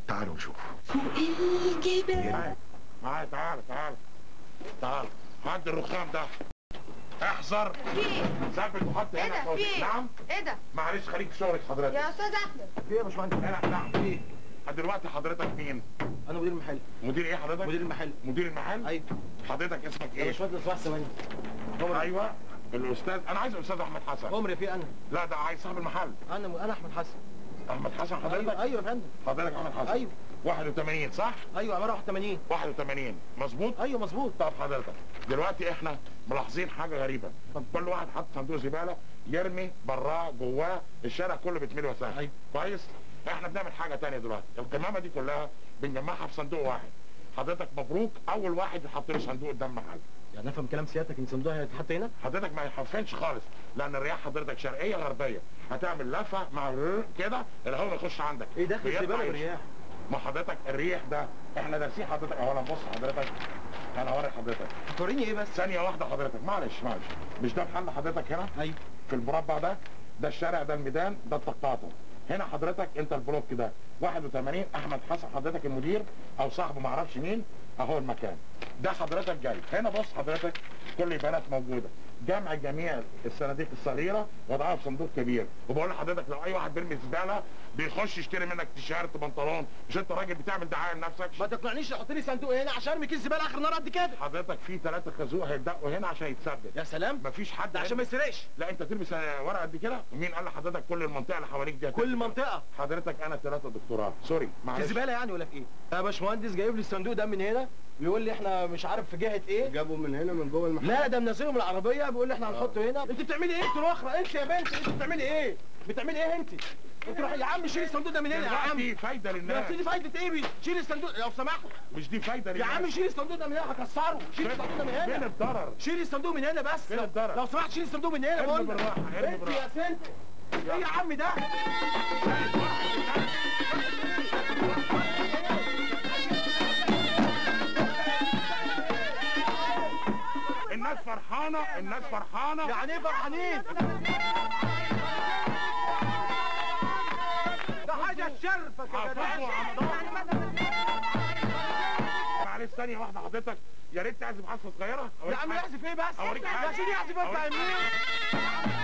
تعالوا نشوف فوق الجبال معايا معايا تعال تعال تعال هات الرخام ده احذر في ايه؟ ثبت وحط ايه هنا ده؟ فوق. في ايه؟ نعم ايه ده؟ معلش خليك في شغلك حضرتك يا استاذ احمد في ايه يا باشمهندس هنا نعم ايه دلوقتي حضرتك مين انا مدير المحل مدير ايه حضرتك مدير المحل مدير المحل ايوه حضرتك اسمك يا ايه باشمهندس واحد ثواني عمر ايوه الاستاذ انا عايز الاستاذ احمد حسن عمر في انا لا ده عايز صاحب المحل انا انا احمد حسن احمد حسن ايوه حضرتك ايوه يا فندم حضرتك احمد حسن ايوه 81 صح ايوه عماره 81 81 مظبوط ايوه مظبوط طب حضرتك دلوقتي احنا ملاحظين حاجه غريبه كل واحد حاطط صندوق زباله يرمي براه جواه الشارع كله بيتملي وسائل أيوة. كويس احنا بنعمل حاجه تانية دلوقتي القمامه دي كلها بنجمعها في صندوق واحد حضرتك مبروك اول واحد يحط له صندوق قدام محل يعني افهم كلام سيادتك ان صندوق هيتحط هنا حضرتك ما يحفنش خالص لان الرياح حضرتك شرقيه غربيه هتعمل لفه مع الر- كده الهواء يخش عندك ايه دخل بيطلع الزباله يمشي. بالرياح ما حضرتك الريح ده احنا دارسين حضرتك اولا بص حضرتك انا هوري حضرتك هتوريني ايه بس ثانيه واحده حضرتك معلش معلش مش ده محل حضرتك هنا ايوه في المربع ده ده الشارع ده الميدان ده التقاطع هنا حضرتك انت البلوك ده 81 احمد حسن حضرتك المدير او صاحبه ما اعرفش مين اهو المكان ده حضرتك جاي هنا بص حضرتك كل البيانات موجوده جمع جميع الصناديق الصغيره وضعها في صندوق كبير وبقول لحضرتك لو اي واحد بيرمي زباله بيخش يشتري منك تيشيرت بنطلون مش انت راجل بتعمل دعايه لنفسك ما تقنعنيش تحط لي صندوق هنا عشان ارمي كيس زباله اخر نار قد كده حضرتك في ثلاثه خازوق هيدقوا هنا عشان يتثبت يا سلام مفيش حد ده عشان ما يسرقش لا انت تلبس ورقه قد كده ومين قال لحضرتك كل المنطقه اللي حواليك دي كل منطقه حضرتك انا ثلاثه دكتوراه سوري في معلش زباله يعني ولا في ايه يا باشمهندس جايب لي الصندوق ده من هنا بيقول لي احنا مش عارف في جهه ايه جابوا من هنا من جوه المحل لا ده منزله من العربيه بيقول لي احنا هنحطه هنا انت بتعملي ايه انت الاخرى انت يا بنت انت بتعملي ايه بتعملي ايه انت انت روح يا عم شيل الصندوق ده من هنا يا عم دي فايده يا للناس سيدي فايده ايه بي؟ شيل الصندوق لو سمحت مش دي فايده يا للناس عم شيل الصندوق ده من هنا هكسره شيل الصندوق ده من فين هنا الضرر شيل الصندوق من هنا بس فين لو, الضرر؟ لو سمحت شيل الصندوق من هنا ارمي بقول لك. بالراحة، ارمي انت بالراحة. يا سنت ايه يا عم ده الناس فرحانه الناس فرحانه يعني ايه فرحانين ده حاجه تشرفك يا حافظوا على جدعان معلش ثانيه واحده حضرتك يا ريت تعزف حصه صغيره يا عم يعزف ايه بس أوريك حاجة. يا سيدي يعزف انت يا أوريك مين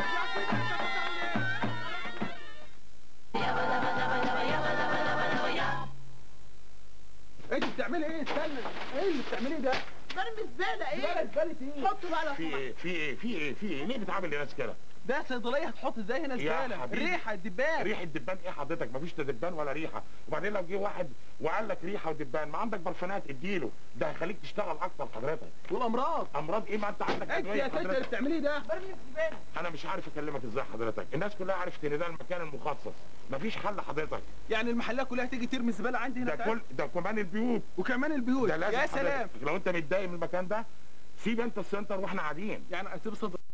انت بتعملي ايه استنى ايه اللي بتعمليه ده برمي زباله زباله ايه؟ زباله ايه حطوا بقى لو في سمحت. ايه في ايه في ايه في ايه ليه بتعامل الناس كده ده صيدليه هتحط ازاي هنا يا زباله حبيبي. ريحه الدبان ريحه دبان ايه حضرتك مفيش لا دبان ولا ريحه وبعدين لو جه واحد وقال لك ريحه ودبان ما عندك برفانات اديله ده هيخليك تشتغل اكتر حضرتك والامراض امراض ايه ما انت عندك انت ادويه يا ست اللي حضرتك بتعملي ده برمي الزباله انا مش عارف اكلمك ازاي حضرتك الناس كلها عرفت ان ده المكان المخصص مفيش حل حضرتك يعني المحلات كلها تيجي ترمي الزباله عندي هنا ده تعال. كل ده كمان البيوت وكمان البيوت ده لازم يا حضرتك. سلام لو انت متضايق من المكان ده سيب انت السنتر واحنا قاعدين يعني اسيب الصيدليه